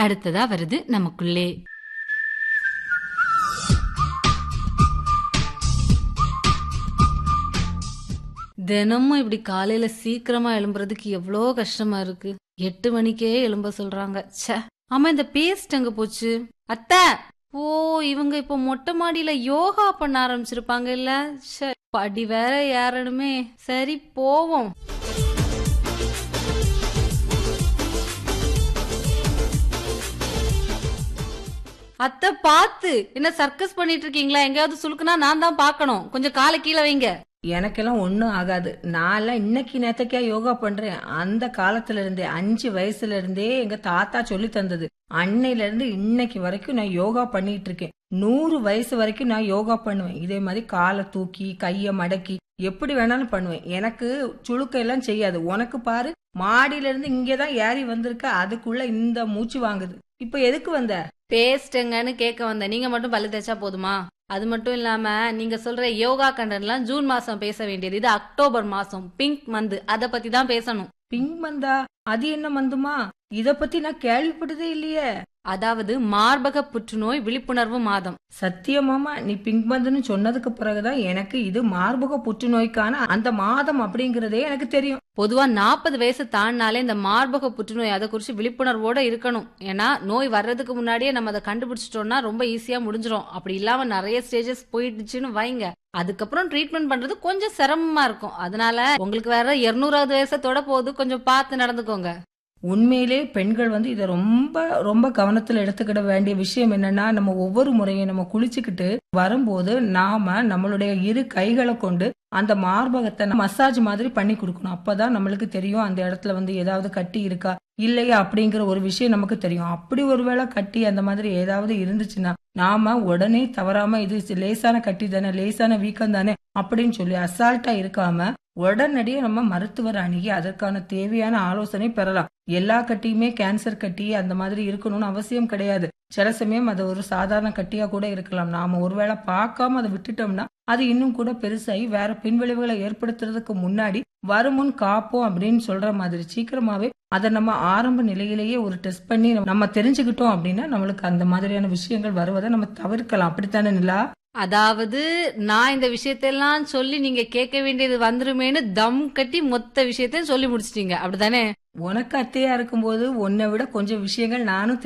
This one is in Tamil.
அடுத்ததா வருது நமக்குள்ளே தினமும் இப்படி காலையில சீக்கிரமா எழும்புறதுக்கு எவ்வளோ கஷ்டமா இருக்கு எட்டு மணிக்கே எழும்ப சொல்றாங்க ச்சே ஆமா இந்த பேஸ்ட் எங்க போச்சு அத்தை ஓ இவங்க இப்போ மொட்டை மாடியில யோகா பண்ண ஆரம்பிச்சிருப்பாங்க இல்ல ச்சே படி வேற ஏறணுமே சரி போவோம் அத்தை பாத்து என்ன சர்க்கஸ் பண்ணிட்டு இருக்கீங்களா எங்கேயாவது சுலுக்குனா நான் தான் பார்க்கணும் கொஞ்சம் காலை கீழே வைங்க எனக்கெல்லாம் ஒன்றும் ஆகாது நான்லாம் இன்னைக்கு நேத்தைக்கா யோகா பண்றேன் அந்த காலத்துல இருந்தே அஞ்சு வயசுல இருந்தே எங்க தாத்தா சொல்லி தந்தது அன்னையில இருந்து இன்னைக்கு வரைக்கும் நான் யோகா பண்ணிட்டு இருக்கேன் நூறு வயசு வரைக்கும் நான் யோகா பண்ணுவேன் இதே மாதிரி காலை தூக்கி கைய மடக்கி எப்படி வேணாலும் பண்ணுவேன் எனக்கு சுளுக்க எல்லாம் செய்யாது உனக்கு பாரு மாடியில இருந்து இங்கதான் ஏறி வந்திருக்க அதுக்குள்ள இந்த மூச்சு வாங்குது இப்ப எதுக்கு வந்த பேஸ்ட் எங்கன்னு கேட்க வந்தேன் நீங்க மட்டும் பல்லு தேய்ச்சா போதுமா அது மட்டும் இல்லாம நீங்க சொல்ற யோகா கண்டன்லாம் ஜூன் மாசம் பேச வேண்டியது இது அக்டோபர் மாசம் பிங்க் மந்த் அத பத்தி தான் பேசணும் பிங்க் மந்தா அது என்ன மந்துமா இத பத்தி நான் கேள்விப்பட்டதே இல்லையே அதாவது மார்பக புற்றுநோய் விழிப்புணர்வு மாதம் சத்தியமாமா நீ பிங்க் மந்துன்னு சொன்னதுக்கு பிறகுதான் எனக்கு இது மார்பக புற்றுநோய்க்கான அந்த மாதம் அப்படிங்கறதே எனக்கு தெரியும் பொதுவா நாற்பது வயசு தாண்டினாலே இந்த மார்பக புற்றுநோய் அதை குறிச்சு விழிப்புணர்வோட இருக்கணும் ஏன்னா நோய் வர்றதுக்கு முன்னாடியே நம்ம அதை கண்டுபிடிச்சிட்டோம்னா ரொம்ப ஈஸியா முடிஞ்சிரும் அப்படி இல்லாம நிறைய ஸ்டேஜஸ் போயிடுச்சுன்னு வைங்க அதுக்கப்புறம் ட்ரீட்மெண்ட் பண்றது கொஞ்சம் சிரமமா இருக்கும் அதனால உங்களுக்கு வேற இருநூறாவது வயசத்தோட போகுது கொஞ்சம் பார்த்து நடந்துக்கோங்க உண்மையிலே பெண்கள் வந்து இதை ரொம்ப ரொம்ப கவனத்துல எடுத்துக்கிட வேண்டிய விஷயம் என்னன்னா நம்ம ஒவ்வொரு முறையும் நம்ம குளிச்சுக்கிட்டு வரும்போது நாம நம்மளுடைய இரு கைகளை கொண்டு அந்த மார்பகத்தை மசாஜ் மாதிரி பண்ணி கொடுக்கணும் அப்பதான் நம்மளுக்கு தெரியும் அந்த இடத்துல வந்து ஏதாவது கட்டி இருக்கா இல்லையா அப்படிங்கிற ஒரு விஷயம் நமக்கு தெரியும் அப்படி ஒருவேளை கட்டி அந்த மாதிரி ஏதாவது இருந்துச்சுன்னா நாம உடனே தவறாம இது லேசான கட்டி தானே லேசான வீக்கம் தானே அப்படின்னு சொல்லி அசால்ட்டா இருக்காம உடனடியே நம்ம மருத்துவர் அணுகி அதற்கான தேவையான ஆலோசனை பெறலாம் எல்லா கட்டியுமே கேன்சர் கட்டி அந்த மாதிரி இருக்கணும்னு அவசியம் கிடையாது சில சமயம் அது ஒரு சாதாரண கட்டியா கூட இருக்கலாம் நாம ஒருவேளை பார்க்காம அதை விட்டுட்டோம்னா அது இன்னும் கூட பெருசாகி வேற பின்விளைவுகளை ஏற்படுத்துறதுக்கு முன்னாடி வருமுன் காப்போம் அப்படின்னு சொல்ற மாதிரி சீக்கிரமாவே அதை நம்ம ஆரம்ப நிலையிலேயே ஒரு டெஸ்ட் பண்ணி நம்ம தெரிஞ்சுக்கிட்டோம் அப்படின்னா நம்மளுக்கு அந்த மாதிரியான விஷயங்கள் வருவதை நம்ம தவிர்க்கலாம் அப்படித்தானே நிலா அதாவது நான் இந்த விஷயத்தெல்லாம் சொல்லி நீங்க கேட்க வேண்டியது வந்துருமேன்னு தம் கட்டி மொத்த விஷயத்தையும் சொல்லி முடிச்சிட்டீங்க அப்படிதானே உனக்கு அத்தையா இருக்கும்போது உன்னை விட கொஞ்சம் விஷயங்கள் நானும்